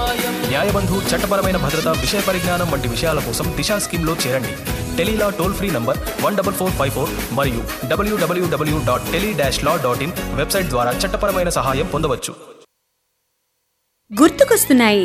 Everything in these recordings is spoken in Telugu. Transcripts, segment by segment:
న్యాయబంధు చట్టపరమైన భద్రత విషయ పరిజ్ఞానం వంటి విషయాల కోసం దిశా స్కీమ్లో చేరండి Tele Law toll free number one double four five four మరియు W W W dot tele dash law dot in website ద్వారా చట్టపరమైన సహాయం పొందవచ్చు గుర్తుకొస్తున్నాయి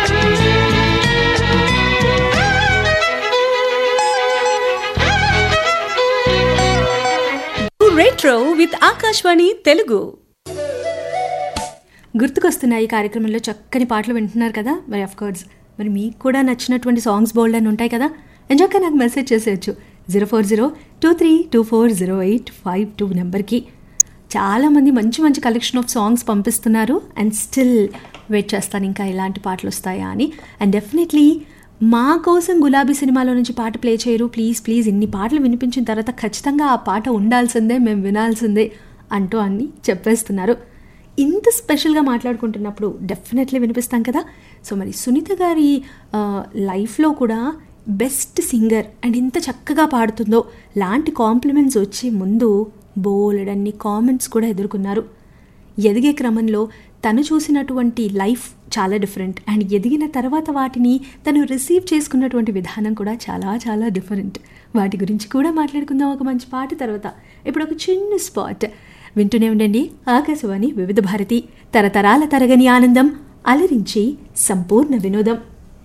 రెట్రో విత్ ఆకాశవాణి తెలుగు గుర్తుకొస్తున్నాయి కార్యక్రమంలో చక్కని పాటలు వింటున్నారు కదా మరి అఫ్ కోర్స్ మరి మీకు కూడా నచ్చినటువంటి సాంగ్స్ బోల్డ్ అని ఉంటాయి కదా ఎంజాక నాకు మెసేజ్ చేసేయచ్చు zero four zero two three two four zero eight five two నెంబర్కి చాలామంది మంచి మంచి కలెక్షన్ ఆఫ్ సాంగ్స్ పంపిస్తున్నారు అండ్ స్టిల్ వెయిట్ చేస్తాను ఇంకా ఎలాంటి పాటలు వస్తాయా అని అండ్ డెఫినెట్లీ మా కోసం గులాబీ సినిమాలో నుంచి పాట ప్లే చేయరు ప్లీజ్ ప్లీజ్ ఇన్ని పాటలు వినిపించిన తర్వాత ఖచ్చితంగా ఆ పాట ఉండాల్సిందే మేము వినాల్సిందే అంటూ అన్ని చెప్పేస్తున్నారు ఇంత స్పెషల్గా మాట్లాడుకుంటున్నప్పుడు డెఫినెట్లీ వినిపిస్తాం కదా సో మరి సునీత గారి ఆ, లైఫ్లో కూడా బెస్ట్ సింగర్ అండ్ ఇంత చక్కగా పాడుతుందో లాంటి కాంప్లిమెంట్స్ వచ్చి ముందు బోలెడన్ని కామెంట్స్ కూడా ఎదుర్కొన్నారు ఎదిగే క్రమంలో తను చూసినటువంటి లైఫ్ చాలా డిఫరెంట్ అండ్ ఎదిగిన తర్వాత వాటిని తను రిసీవ్ చేసుకున్నటువంటి విధానం కూడా చాలా చాలా డిఫరెంట్ వాటి గురించి కూడా మాట్లాడుకుందాం ఒక మంచి పాట తర్వాత ఇప్పుడు ఒక చిన్న స్పాట్ వింటూనే ఉండండి ఆకాశవాణి వివిధ భారతి తరతరాల తరగని ఆనందం అలరించి సంపూర్ణ వినోదం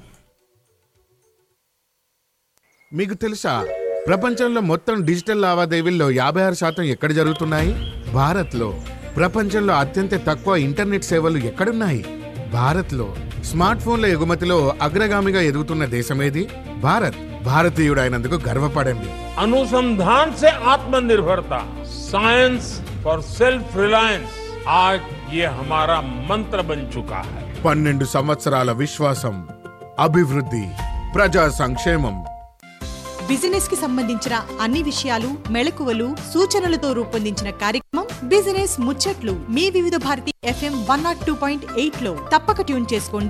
మీకు తెలుసా ప్రపంచంలో మొత్తం డిజిటల్ లావాదేవీల్లో యాభై ఆరు శాతం ఎక్కడ జరుగుతున్నాయి భారత్లో ప్రపంచంలో అత్యంత తక్కువ ఇంటర్నెట్ సేవలు ఎక్కడున్నాయి భారత్లో స్మార్ట్ ఫోన్ల ఎగుమతిలో అగ్రగామిగా ఎదుగుతున్న దేశమేది భారత్ భారతీయుడైనందుకు గర్వపడండి अनुसंधान से आत्मनिर्भरता साइंस फॉर सेल्फ रिलायंस आज ये हमारा मंत्र बन चुका है పన్నెండు సంవత్సరాల విశ్వాసం అభివృద్ధి ప్రజా సంక్షేమం బిజినెస్ కి సంబంధించిన అన్ని విషయాలు మెళకువలు సూచనలతో రూపొందించిన కార్యక్రమం బిజినెస్ ముచ్చట్లు మీ Vividh Bharati FM one naught two point eight లో తప్పక ట్యూన్ చేసుకోండి